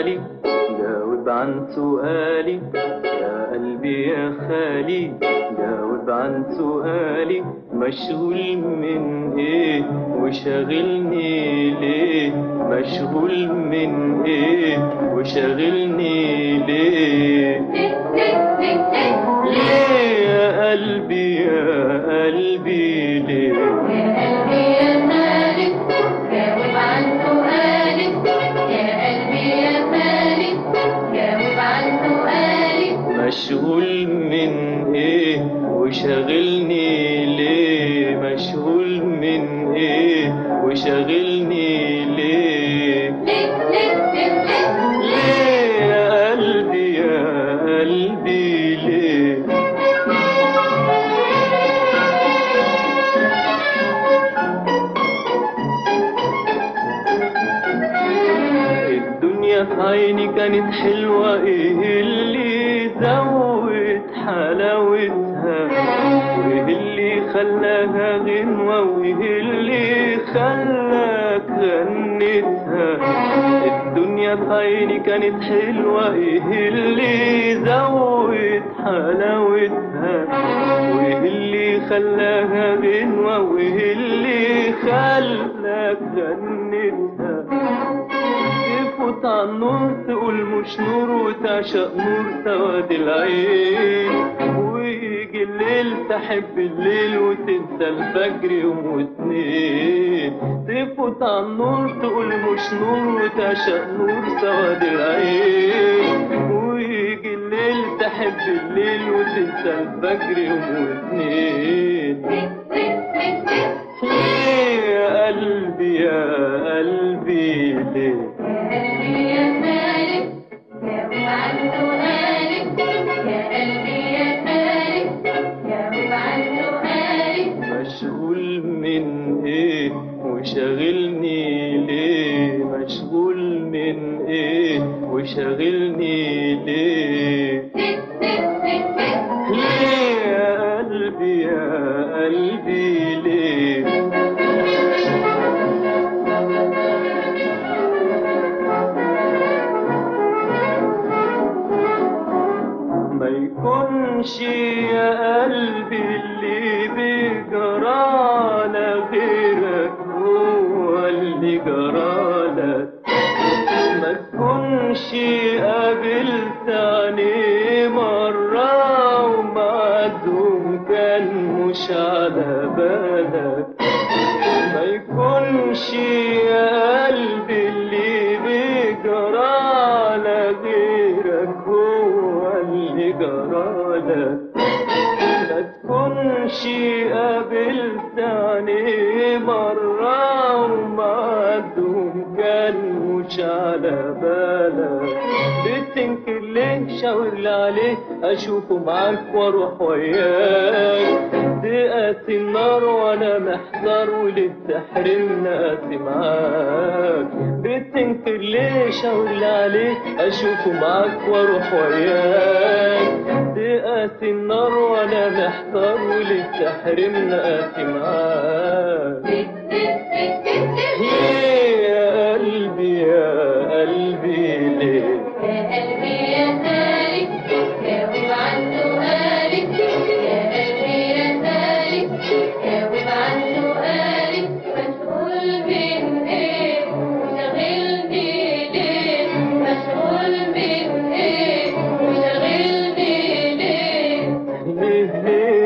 سؤالي جاوب عن سؤالي يا قلبي يا خالي جاوب عن سؤالي مشغول من ايه وشاغلني ليه مشغول من ايه وشاغلني ليه ليه يا قلبي يا قلبي ليه مشغول من ايه وشاغلني ليه مشغول من ايه وشاغلني ليه ليه يا قلبي يا قلبي ليه الدنيا في عيني كانت حلوة ايه اللي زود حلاوتها وايه اللي خلاها غنوة وايه اللي خلاك غنتها الدنيا في عيني كانت حلوة ايه اللي زود حلاوتها وايه اللي خلاها غنوة وايه اللي خلاك غنتها تفوت على النور تقول مش نور وتعشق نور سواد العين ويجي الليل تحب الليل وتنسى الفجر يوم واتنين تفوت على النور تقول مش نور وتعشق نور سواد العين ويجي الليل تحب الليل وتنسى الفجر يوم واتنين ليه يا قلبي يا قلبي ليه مشغول من ايه وشاغلني ليه مشغول من ايه وشاغلني ليه ليه يا قلبي يا قلبي ليه ما يكونش يا قلبي اللي بيجرالك غيرك هو اللي جرالك ما تكونش قابلت عينيه مرة ومعدهم كان مش على بالك ما يكونش يا قلبي اللي بيجرالك غيرك هو اللي جرالك ما تكونش قابلت عينيه مرة ومعدهم كان مش على بالك بتنكر ليه شاور لي عليه اشوفه معاك واروح وياك تقاسي النار وانا محتار وليه تحرمني قاسي معاك بتنكر ليه شاور لي عليه اشوفه معاك واروح وياك تقاسي النار وانا محتار وليه تحرمني قاسي معاك ليه يا قلبي يا قلبي ليه ليه ليه